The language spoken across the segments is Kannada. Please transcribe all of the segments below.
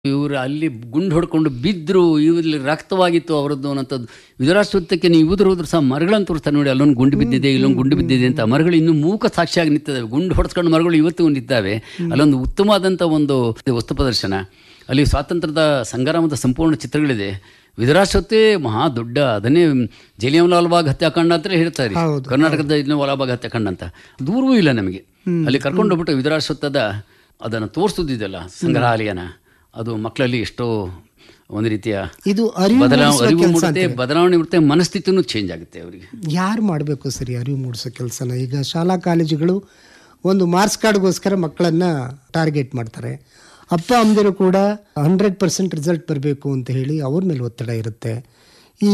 ಇವರು ಅಲ್ಲಿ ಗುಂಡು ಹೊಡ್ಕೊಂಡು ಬಿದ್ದರು ಇವರಲ್ಲಿ ರಕ್ತವಾಗಿತ್ತು ಅವರದ್ದು ಅನ್ನೋಂಥದ್ದು ವಿಧರಾಶ್ವತ್ವಕ್ಕೆ ನೀವು ಇವ್ರು ಹೋದ್ರು ಸಹ ಮರಗಳನ್ನು ತೋರಿಸ್ತಾರೆ ನೋಡಿ ಅಲ್ಲೊಂದು ಗುಂಡು ಬಿದ್ದಿದೆ ಇಲ್ಲೊಂದು ಗುಂಡು ಬಿದ್ದಿದೆ ಅಂತ ಮರಗಳು ಇನ್ನೂ ಮೂಕ ಸಾಕ್ಷಿಯಾಗಿ ನಿಂತಿದ್ದಾವೆ ಗುಂಡು ಹೊಡೆಸ್ಕೊಂಡು ಮರಗಳು ಇವತ್ತು ನಿಂತಿದ್ದಾವೆ ಅಲ್ಲೊಂದು ಉತ್ತಮವಾದಂಥ ಒಂದು ವಸ್ತು ಪ್ರದರ್ಶನ ಅಲ್ಲಿ ಸ್ವಾತಂತ್ರ್ಯದ ಸಂಗ್ರಾಮದ ಸಂಪೂರ್ಣ ಚಿತ್ರಗಳಿದೆ ವಿಧರಾಶ್ವತ್ವೇ ಮಹಾ ದೊಡ್ಡ ಅದನ್ನೇ ಜಲಿಯಂಲಾಲ್ ಬಾಗ್ ಹತ್ಯಾಕಾಂಡ ಅಂತಲೇ ಹೇಳ್ತಾರೆ ಹೌದು, ಕರ್ನಾಟಕದ ಇದನ್ನ ಒಳಭಾಗ ಹತ್ಯಾಕಾಂಡ ಅಂತ ದೂರವೂ ಇಲ್ಲ ನಮಗೆ ಅಲ್ಲಿ ಕರ್ಕೊಂಡು ಹೋಗ್ಬಿಟ್ಟು ವಿಧರಾಶ್ವತ್ವದ ಅದನ್ನು ತೋರಿಸೋದಿದೆಯಲ್ಲ ಸಂಗ್ರಹಾಲಯನ ಅದು ಮಕ್ಕಳಲ್ಲಿ ಎಷ್ಟೋ ಒಂದು ರೀತಿಯ ಇದು ಅರಿವು ಬದಲಾವಣೆ ಮೂಡಿಸುವ ಅರಿವು ಕೆಲಸ ಮೂಡುತ್ತೆ ಬದಲಾವಣೆ ಇರುತ್ತೆ ಮನಸ್ಥಿತಿನೂ ಚೇಂಜ್ ಆಗುತ್ತೆ ಅವರಿಗೆ ಯಾರು ಮಾಡಬೇಕು ಸರಿ ಅರಿವು ಮೂಡಿಸೋ ಕೆಲಸನ ಈಗ ಶಾಲಾ ಕಾಲೇಜುಗಳು ಒಂದು ಮಾರ್ಕ್ಸ್ ಕಾರ್ಡ್ಗೋಸ್ಕರ ಮಕ್ಕಳನ್ನ ಟಾರ್ಗೆಟ್ ಮಾಡ್ತಾರೆ ಅಪ್ಪ ಅಮ್ಮದಿರು ಕೂಡ ಹಂಡ್ರೆಡ್ ಪರ್ಸೆಂಟ್ ರಿಸಲ್ಟ್ ಬರಬೇಕು ಅಂತ ಹೇಳಿ ಅವ್ರ ಮೇಲೆ ಒತ್ತಡ ಇರುತ್ತೆ ಈ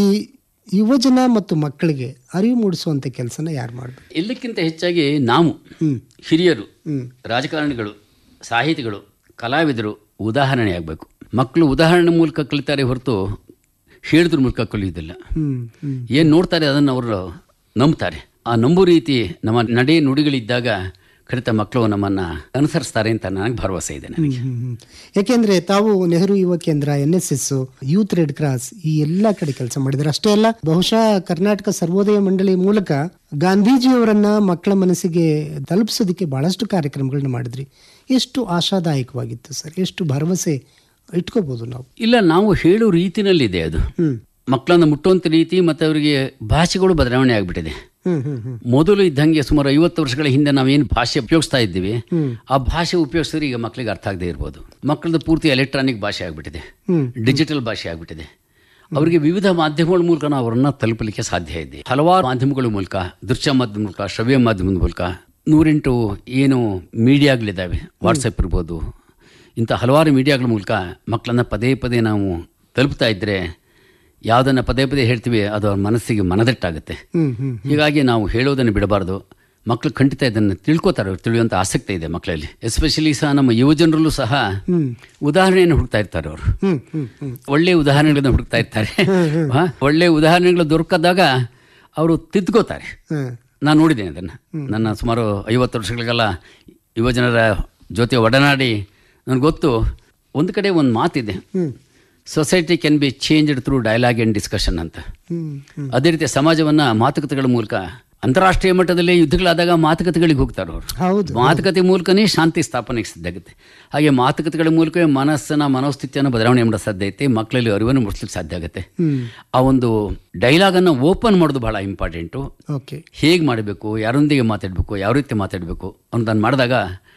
ಯುವಜನ ಮತ್ತು ಮಕ್ಕಳಿಗೆ ಅರಿವು ಮೂಡಿಸುವಂಥ ಕೆಲಸನ ಯಾರು ಮಾಡಬೇಕು ಎಲ್ಲಕ್ಕಿಂತ ಹೆಚ್ಚಾಗಿ ನಾವು ಹಿರಿಯರು ರಾಜಕಾರಣಿಗಳು ಸಾಹಿತಿಗಳು ಕಲಾವಿದರು ಉದಾಹರಣೆ ಆಗಬೇಕು ಮಕ್ಕಳು ಉದಾಹರಣೆ ಮೂಲಕ ಕಲಿತಾರೆ ಹೊರತು ಹೇಳಿದ್ರ ಮೂಲಕ ಕಲಿಯೋದಿಲ್ಲ ಹ್ಮ್ ಹ್ಮ್ ಏನು ನೋಡ್ತಾರೆ ಅದನ್ನು ಅವರು ನಂಬ್ತಾರೆ ಆ ನಂಬು ರೀತಿ ನಮ್ಮ ನಡೆ ನುಡಿಗಳಿದ್ದಾಗ ಖಂಡಿತ ಮಕ್ಕಳು ನಮ್ಮನ್ನು ಅನುಸರಿಸ್ತಾರೆ ಅಂತ ನನಗೆ ಭರವಸೆ ಇದೆ ನನಗೆ ಹ್ಮ್, ಹ್ಮ್. ಯಾಕೆಂದ್ರೆ ತಾವು Nehru Yuva Kendra N S S youth red cross ಈ ಎಲ್ಲಾ ಕಡೆ ಕೆಲಸ ಮಾಡಿದ್ದಾರೆ ಅಷ್ಟೇ ಅಲ್ಲ ಬಹುಶಃ ಕರ್ನಾಟಕ ಸರ್ವೋದಯ ಮಂಡಳಿ ಮೂಲಕ ಗಾಂಧೀಜಿಯವರನ್ನ ಮಕ್ಕಳ ಮನಸ್ಸಿಗೆ ತಲುಪಿಸೋದಕ್ಕೆ ಬಹಳಷ್ಟು ಕಾರ್ಯಕ್ರಮಗಳನ್ನ ಮಾಡಿದ್ರಿ ಎಷ್ಟು ಆಶಾದಾಯಕವಾಗಿತ್ತು ಸರ್ ಎಷ್ಟು ಭರವಸೆ ಇಟ್ಕೋಬಹುದು ನಾವು ಇಲ್ಲ ನಾವು ಹೇಳೋ ರೀತಿನಲ್ಲಿದೆ ಅದು ಹ್ಮ್ ಮಕ್ಕಳನ್ನು ಮುಟ್ಟುವಂಥ ರೀತಿ ಮತ್ತು ಅವರಿಗೆ ಭಾಷೆಗಳು ಬದಲಾವಣೆ ಆಗಿಬಿಟ್ಟಿದೆ ಹ್ಮ್ ಹ್ಮ್ ಹ್ಮ್ ಮೊದಲು ಇದ್ದಂಗೆ ಸುಮಾರು ಐವತ್ತು ವರ್ಷಗಳ ಹಿಂದೆ ನಾವೇನು ಭಾಷೆ ಉಪಯೋಗಿಸ್ತಾ ಇದ್ದೀವಿ ಹ್ಮ್. ಆ ಭಾಷೆ ಉಪಯೋಗಿಸಿದ್ರೆ ಈಗ ಮಕ್ಕಳಿಗೆ ಅರ್ಥ ಆಗದೆ ಇರ್ಬೋದು ಮಕ್ಕಳದ್ದು ಪೂರ್ತಿ ಎಲೆಕ್ಟ್ರಾನಿಕ್ ಭಾಷೆ ಆಗಿಬಿಟ್ಟಿದೆ ಹ್ಮ್. ಡಿಜಿಟಲ್ ಭಾಷೆ ಆಗಿಬಿಟ್ಟಿದೆ ಅವರಿಗೆ ವಿವಿಧ ಮಾಧ್ಯಮಗಳ ಮೂಲಕ ನಾವು ಅವರನ್ನು ತಲುಪಲಿಕ್ಕೆ ಸಾಧ್ಯ ಇದೆ ಹಲವಾರು ಮಾಧ್ಯಮಗಳ ಮೂಲಕ ದೃಶ್ಯ ಮಾಧ್ಯಮ ಮೂಲಕ ಶ್ರವ್ಯ ಮಾಧ್ಯಮದ ಮೂಲಕ ನೂರೆಂಟು ಏನು ಮೀಡಿಯಾಗಳಿದ್ದಾವೆ ವಾಟ್ಸಪ್ ಇರ್ಬೋದು ಇಂಥ ಹಲವಾರು ಮೀಡಿಯಾಗಳ ಮೂಲಕ ಮಕ್ಕಳನ್ನು ಪದೇ ಪದೇ ನಾವು ತಲುಪ್ತಾ ಇದ್ದರೆ ಯಾವುದನ್ನು ಪದೇ ಪದೇ ಹೇಳ್ತೀವಿ ಅದು ಅವ್ರ ಮನಸ್ಸಿಗೆ ಮನದಟ್ಟಾಗುತ್ತೆ ಹ್ಮ್ ಹ್ಮ್ ಹೀಗಾಗಿ ನಾವು ಹೇಳೋದನ್ನು ಬಿಡಬಾರ್ದು ಮಕ್ಕಳು ಖಂಡಿತ ಇದನ್ನು ತಿಳ್ಕೊತಾರೆ ಅವ್ರು ತಿಳಿಯುವಂಥ ಆಸಕ್ತಿ ಇದೆ ಮಕ್ಕಳಲ್ಲಿ ಎಸ್ಪೆಷಲಿ ಸಹ ನಮ್ಮ ಯುವಜನರಲ್ಲೂ ಸಹ ಹ್ಮ್ ಉದಾಹರಣೆಯನ್ನು ಹುಡುಕ್ತಾ ಇರ್ತಾರೆ ಅವರು ಹ್ಮ್ ಹ್ಮ್ ಹ್ಮ್ ಒಳ್ಳೆಯ ಉದಾಹರಣೆಗಳನ್ನು ಹುಡುಕ್ತಾ ಇರ್ತಾರೆ ಹಾ? ಒಳ್ಳೆಯ ಉದಾಹರಣೆಗಳು ದೊರಕದಾಗ ಅವರು ತಿದ್ಕೋತಾರೆ ಹ್ಮ್ ನಾನು ನೋಡಿದ್ದೇನೆ ಅದನ್ನು ನನ್ನ ಸುಮಾರು ಐವತ್ತು ವರ್ಷಗಳಿಗೆಲ್ಲ ಯುವಜನರ ಜೊತೆ ಒಡನಾಡಿ ನನಗೆ ಗೊತ್ತು ಒಂದು ಕಡೆ ಒಂದು ಮಾತಿದೆ hmm society can be changed through dialogue and discussion ಅಂತ ಹ್ಮ್ ಹ್ಮ್ ಅದೇ ರೀತಿ ಸಮಾಜವನ್ನು ಮಾತುಕತೆಗಳ ಮೂಲಕ ಅಂತಾರಾಷ್ಟ್ರೀಯ ಮಟ್ಟದಲ್ಲಿ ಯುದ್ಧಗಳಾದಾಗ ಮಾತುಕತೆಗಳಿಗೆ ಹೋಗ್ತಾರೆ ಅವರು ಹೌದು ಮಾತುಕತೆ ಮೂಲಕನೇ ಶಾಂತಿ ಸ್ಥಾಪನೆಗೆ ಸಾಧ್ಯ ಆಗುತ್ತೆ ಹಾಗೆ ಮಾತುಕತೆಗಳ ಮೂಲಕವೇ ಮನಸ್ಸನ್ನ ಮನೋಸ್ಥಿತಿಯನ್ನು ಬದಲಾವಣೆ ಮಾಡೋ ಸಾಧ್ಯ ಐತೆ ಮಕ್ಕಳಲ್ಲಿ ಅರಿವನ್ನು ಮೂಡಿಸ್ಲಿಕ್ಕೆ ಸಾಧ್ಯ ಆಗುತ್ತೆ ಹ್ಮ್ ಆ ಒಂದು ಡೈಲಾಗನ್ನು ಓಪನ್ ಮಾಡೋದು ಬಹಳ ಇಂಪಾರ್ಟೆಂಟು ಓಕೆ ಹೇಗೆ ಮಾಡಬೇಕು ಯಾರೊಂದಿಗೆ ಮಾತಾಡಬೇಕು ಯಾವ ರೀತಿ ಮಾತಾಡಬೇಕು ಅನ್ನೋದನ್ನು ಮಾಡಿದಾಗ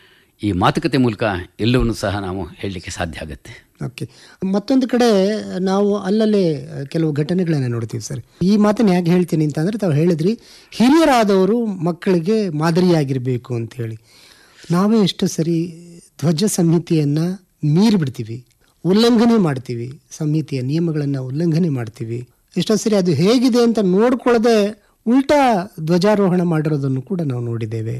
ಈ ಮಾತುಕತೆ ಮೂಲಕ ಎಲ್ಲವನ್ನೂ ಸಹ ನಾವು ಹೇಳಲಿಕ್ಕೆ ಸಾಧ್ಯ ಆಗುತ್ತೆ ಓಕೆ ಮತ್ತೊಂದು ಕಡೆ ನಾವು ಅಲ್ಲಲ್ಲೇ ಕೆಲವು ಘಟನೆಗಳನ್ನ ನೋಡ್ತೀವಿ ಸರ್ ಈ ಮಾತನ್ನ ಹೇಗೆ ಹೇಳ್ತೀನಿ ಅಂತಂದ್ರೆ ತಾವು ಹೇಳಿದ್ರಿ ಹಿರಿಯರಾದವರು ಮಕ್ಕಳಿಗೆ ಮಾದರಿಯಾಗಿರಬೇಕು ಅಂತ ಹೇಳಿ ನಾವೇ ಎಷ್ಟು ಸರಿ ಧ್ವಜ ಸಂಹಿತೆಯನ್ನ ಮೀರಿ ಬಿಡ್ತೀವಿ ಉಲ್ಲಂಘನೆ ಮಾಡ್ತೀವಿ ಸಂಹಿತೆಯ ನಿಯಮಗಳನ್ನು ಉಲ್ಲಂಘನೆ ಮಾಡ್ತೀವಿ ಎಷ್ಟೋ ಸರಿ ಅದು ಹೇಗಿದೆ ಅಂತ ನೋಡ್ಕೊಳ್ಳದೆ ಉಲ್ಟಾ ಧ್ವಜಾರೋಹಣ ಮಾಡಿರೋದನ್ನು ಕೂಡ ನಾವು ನೋಡಿದ್ದೇವೆ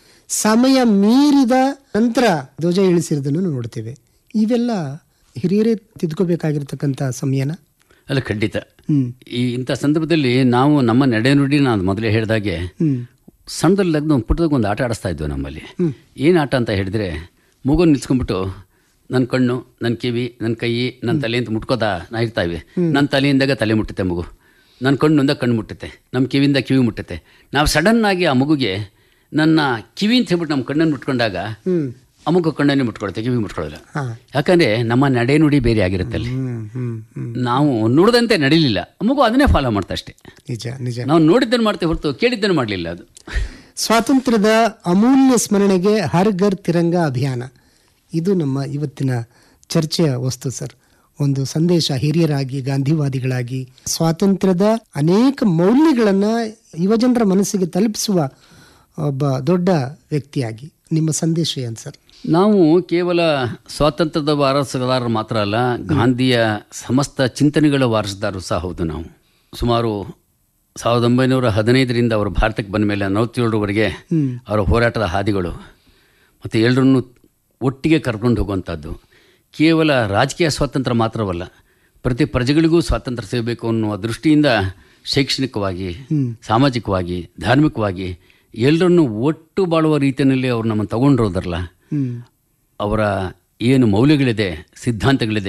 ಸಮಯ ಮೀರಿದ ನಂತರ ಧ್ವಜ ಇಳಿಸಿರೋದನ್ನು ನೋಡ್ತೇವೆ ಇವೆಲ್ಲ ಹಿರಿಯರೇ ತಿದ್ಕೋಬೇಕಾಗಿರ್ತಕ್ಕಂಥ ಸಮಯನ ಅಲ್ಲ ಖಂಡಿತ ಹ್ಮ್ ಈ ಇಂಥ ಸಂದರ್ಭದಲ್ಲಿ ನಾವು ನಮ್ಮ ನಡೆನುಡಿ ನಾನು ಮೊದಲೇ ಹೇಳಿದಾಗೆ ಹ್ಮ್ ಸಣ್ಣದಲ್ಲಿ ಲಗ್ನ ಒಂದು ಪುಟ್ಟದಾಗ ಒಂದು ಆಟ ಆಡಿಸ್ತಾ ಇದ್ವು ನಮ್ಮಲ್ಲಿ ಏನು ಆಟ ಅಂತ ಹೇಳಿದ್ರೆ ಮಗು ನಿಲ್ಸ್ಕೊಂಡ್ಬಿಟ್ಟು ನನ್ನ ಕಣ್ಣು ನನ್ನ ಕಿವಿ ನನ್ನ ಕೈ ನನ್ನ ತಲೆ ಅಂತ ಮುಟ್ಕೋತಾ ನಾ ಇರ್ತಾವೆ ನನ್ನ ತಲೆಯಿಂದಾಗ ತಲೆ ಮುಟ್ಟುತ್ತೆ ಮಗು ನನ್ನ ಕಣ್ಣಿಂದ ಕಣ್ಣು ಮುಟ್ಟುತ್ತೆ ನಮ್ಮ ಕಿವಿಯಿಂದ ಕಿವಿ ಮುಟ್ಟುತ್ತೆ ನಾವು ಸಡನ್ ಆಗಿ ಆ ಮಗುಗೆ ನನ್ನ ಕಿವಿ ಅಂತ ಹೇಳ್ಬಿಟ್ಟು ನಮ್ಮ ಕಣ್ಣನ್ನು ಮುಟ್ಕೊಂಡಾಗ ಹ್ಮ್ ಆ ಮಗು ಕಣ್ಣನ್ನೇ ಮುಟ್ಕೊಳುತ್ತೆ ಕಿವಿ ಮುಟ್ಕೊಳ್ಳೋಲ್ಲ ಹಾ ಯಾಕಂದರೆ ನಮ್ಮ ನಡೆನುಡಿ ಬೇರೆ ಆಗಿರುತ್ತೆ ಅಲ್ಲಿ ಹ್ಮ್ ಹ್ಮ್ ಹ್ಮ್ ನಾವು ನುಡಿದಂತೆ ನಡೀಲಿಲ್ಲ ಆ ಮಗು ಅದನ್ನೇ ಫಾಲೋ ಮಾಡ್ತಾ ಅಷ್ಟೇ ನಿಜ ನಿಜ ನಾವು ನೋಡಿದ್ದನ್ನು ಮಾಡ್ತೇವೆ ಹೊರತು ಕೇಳಿದ್ದನ್ನು ಮಾಡಲಿಲ್ಲ ಅದು ಸ್ವಾತಂತ್ರ್ಯದ ಅಮೂಲ್ಯ ಸ್ಮರಣೆಗೆ ಹರ್ ಘರ್ ತಿರಂಗ ಅಭಿಯಾನ ಇದು ನಮ್ಮ ಇವತ್ತಿನ ಚರ್ಚೆಯ ವಸ್ತು ಸರ್ ಒಂದು ಸಂದೇಶ ಹಿರಿಯರಾಗಿ ಗಾಂಧಿವಾದಿಗಳಾಗಿ ಸ್ವಾತಂತ್ರ್ಯದ ಅನೇಕ ಮೌಲ್ಯಗಳನ್ನ ಯುವಜನರ ಮನಸ್ಸಿಗೆ ತಲುಪಿಸುವ ಒಬ್ಬ ದೊಡ್ಡ ವ್ಯಕ್ತಿಯಾಗಿ ನಿಮ್ಮ ಸಂದೇಶ ಏನು ಸರ್ ನಾವು ಕೇವಲ ಸ್ವಾತಂತ್ರ್ಯದ ವಾರಸುದಾರರು ಮಾತ್ರ ಅಲ್ಲ ಗಾಂಧಿಯ ಸಮಸ್ತ ಚಿಂತನೆಗಳ ವಾರಸುದಾರರು ಸಹ ಹೌದು ನಾವು ಸುಮಾರು ಸಾವಿರದ ಒಂಬೈನೂರ ಹದಿನೈದರಿಂದ ಅವರು ಭಾರತಕ್ಕೆ ಬಂದ ಮೇಲೆ ನಲವತ್ತೇಳರವರೆಗೆ ಹ್ಮ್ ಅವರ ಹೋರಾಟದ ಹಾದಿಗಳು ಮತ್ತು ಎಲ್ಲರನ್ನೂ ಒಟ್ಟಿಗೆ ಕರ್ಕೊಂಡು ಹೋಗುವಂಥದ್ದು ಕೇವಲ ರಾಜಕೀಯ ಸ್ವಾತಂತ್ರ್ಯ ಮಾತ್ರವಲ್ಲ ಪ್ರತಿ ಪ್ರಜೆಗಳಿಗೂ ಸ್ವಾತಂತ್ರ್ಯ ಸಿಗಬೇಕು ಅನ್ನುವ ದೃಷ್ಟಿಯಿಂದ ಶೈಕ್ಷಣಿಕವಾಗಿ ಸಾಮಾಜಿಕವಾಗಿ ಧಾರ್ಮಿಕವಾಗಿ ಎಲ್ಲರನ್ನೂ ಒಟ್ಟು ಬಾಳುವ ರೀತಿಯಲ್ಲಿ ಅವ್ರು ನಮ್ಮನ್ನು ತಗೊಂಡಿರೋದ್ರಲ್ಲ ಹ್ಮ್ ಅವರ ಏನು ಮೌಲ್ಯಗಳಿದೆ ಸಿದ್ಧಾಂತಗಳಿದೆ